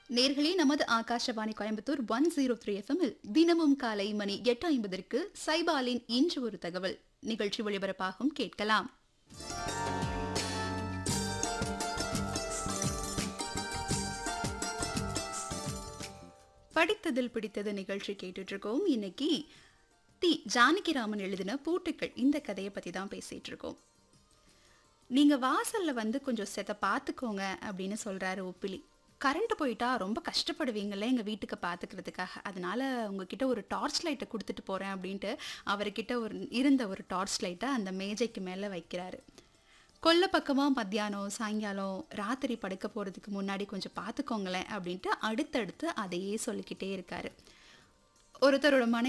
நேர்களே நமது Akashvani Coimbatore one zero three எஃப்எம்மில் தினமும் காலை மணி எட்டு ஐம்பதற்கு சைபாலின் இன்று ஒரு தகவல் நிகழ்ச்சி ஒளிபரப்பாகும் கேட்கலாம் படித்ததில் பிடித்தது நிகழ்ச்சி கேட்டுட்டு இருக்கோம் இன்னைக்கு தி ஜானகிராமன் எழுதின பூட்டுக்கள் இந்த கதையை பத்தி தான் பேசிட்டு இருக்கோம் நீங்க வாசல்ல வந்து கொஞ்சம் செத்த பார்த்துக்கோங்க அப்படின்னு சொல்றாரு ஒப்பிலி கரண்ட் போயிட்டா ரொம்ப கஷ்டப்படுவீங்கல்ல எங்க வீட்டுக்கு பார்த்துக்கிறதுக்காக அதனால உங்ககிட்ட ஒரு டார்ச் லைட்டை கொடுத்துட்டு போறேன் அப்படின்ட்டு அவர்கிட்ட ஒரு இருந்த ஒரு டார்ச் லைட்டை அந்த மேஜைக்கு மேலே வைக்கிறாரு கொல்ல பக்கமாக மத்தியானம் சாயங்காலம் ராத்திரி படுக்க போகிறதுக்கு முன்னாடி கொஞ்சம் பார்த்துக்கோங்களேன் அப்படின்ட்டு அடுத்தடுத்து அதையே சொல்லிக்கிட்டே இருக்காரு ஒருத்தரோட மனை